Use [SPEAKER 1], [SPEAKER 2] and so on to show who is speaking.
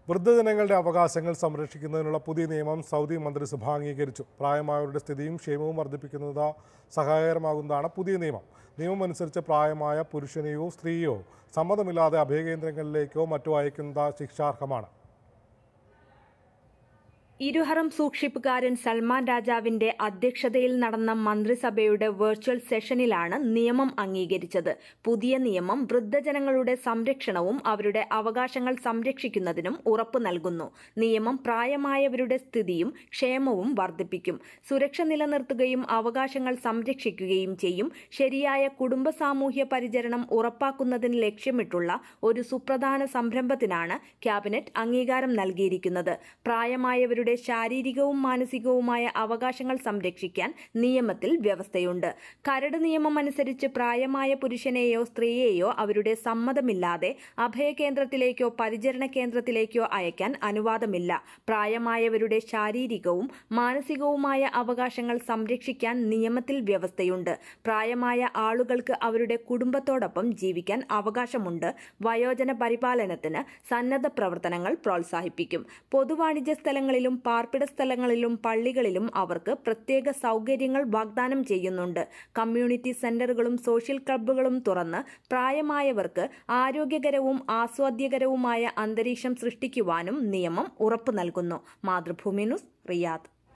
[SPEAKER 1] വൃദ്ധജനങ്ങളുടെ അവകാശങ്ങൾ സംരക്ഷിക്കുന്നതിനുള്ള പുതിയ നിയമം സൗദി മന്ത്രിസഭ അംഗീകരിച്ചു പ്രായമായവരുടെ സ്ഥിതിയും ക്ഷേമവും വർദ്ധിപ്പിക്കുന്നത് സഹായകരമാകുന്നതാണ് പുതിയ നിയമം നിയമം അനുസരിച്ച് പ്രായമായ പുരുഷനെയോ സ്ത്രീയോ സമ്മതമില്ലാതെ അഭയകേന്ദ്രങ്ങളിലേക്കോ മറ്റോ അയക്കുന്നത് ശിക്ഷാർഹമാണ്
[SPEAKER 2] ഇരുഹറം സൂക്ഷിപ്പുകാരൻ സൽമാൻ രാജാവിന്റെ അധ്യക്ഷതയിൽ നടന്ന മന്ത്രിസഭയുടെ വെർച്വൽ സെഷനിലാണ് നിയമം അംഗീകരിച്ചത് പുതിയ നിയമം വൃദ്ധജനങ്ങളുടെ സംരക്ഷണവും അവരുടെ അവകാശങ്ങൾ സംരക്ഷിക്കുന്നതിനും ഉറപ്പു നൽകുന്നു നിയമം പ്രായമായവരുടെ സ്ഥിതിയും ക്ഷേമവും വർദ്ധിപ്പിക്കും സുരക്ഷ നിലനിർത്തുകയും അവകാശങ്ങൾ സംരക്ഷിക്കുകയും ചെയ്യും ശരിയായ കുടുംബ സാമൂഹ്യ പരിചരണം ഉറപ്പാക്കുന്നതിന് ലക്ഷ്യമിട്ടുള്ള ഒരു സുപ്രധാന സംരംഭത്തിനാണ് ക്യാബിനറ്റ് അംഗീകാരം നൽകിയിരിക്കുന്നത് പ്രായമായവരുടെ ശാരീരികവും മാനസികവുമായ അവകാശങ്ങൾ സംരക്ഷിക്കാൻ നിയമത്തിൽ വ്യവസ്ഥയുണ്ട് കരട് നിയമം അനുസരിച്ച് പ്രായമായ പുരുഷനെയോ സ്ത്രീയെയോ അവരുടെ സമ്മതമില്ലാതെ അഭയകേന്ദ്രത്തിലേക്കോ പരിചരണ കേന്ദ്രത്തിലേക്കോ അയക്കാൻ അനുവാദമില്ല പ്രായമായവരുടെ ശാരീരികവും മാനസികവുമായ അവകാശങ്ങൾ സംരക്ഷിക്കാൻ നിയമത്തിൽ വ്യവസ്ഥയുണ്ട് പ്രായമായ ആളുകൾക്ക് അവരുടെ കുടുംബത്തോടൊപ്പം ജീവിക്കാൻ അവകാശമുണ്ട് വയോജന പരിപാലനത്തിന് സന്നദ്ധ പ്രവർത്തനങ്ങൾ പ്രോത്സാഹിപ്പിക്കും പൊതുവാണിജ്യ സ്ഥലങ്ങളിലും പാർപ്പിട സ്ഥലങ്ങളിലും പള്ളികളിലും അവർക്ക് പ്രത്യേക സൗകര്യങ്ങൾ വാഗ്ദാനം ചെയ്യുന്നുണ്ട് കമ്മ്യൂണിറ്റി സെന്ററുകളും സോഷ്യൽ ക്ലബ്ബുകളും തുറന്ന് പ്രായമായവർക്ക് ആരോഗ്യകരവും ആസ്വാദ്യകരവുമായ അന്തരീക്ഷം സൃഷ്ടിക്കുവാനും നിയമം ഉറപ്പു നൽകുന്നു മാതൃഭൂമി ന്യൂസ് റിയാദ്